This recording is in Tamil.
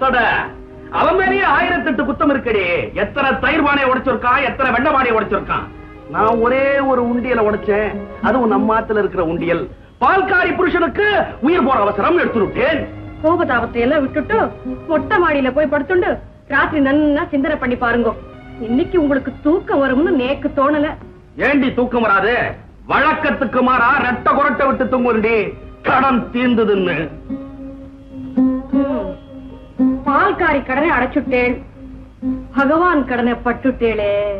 அசட அவன் மேலேயே ஆயிரத்தெட்டு குத்தம் இருக்கடி எத்தனை தயிர் பானையை உடைச்சிருக்கான் எத்தனை வெண்ண பானையை உடைச்சிருக்கான் நான் ஒரே ஒரு உண்டியலை உடைச்சேன் அதுவும் நம்ம ஆத்துல இருக்கிற உண்டியல் பால்காரி புருஷனுக்கு உயிர் போற அவசரம் எடுத்து விட்டேன் கோபதாபத்தை எல்லாம் விட்டுட்டு மொட்டை மாடியில போய் படுத்துண்டு ராத்திரி நன்னா சிந்தனை பண்ணி பாருங்க இன்னைக்கு உங்களுக்கு தூக்கம் வரும்னு நேக்கு தோணல ஏண்டி தூக்கம் வராது வழக்கத்துக்கு மாறா ரெட்ட குரட்டை விட்டு தூங்குறடி கடன் தீர்ந்ததுன்னு ம். பால்காரி கடனை அடைச்சுட்டேன் பகவான் கடனை பட்டுட்டேளே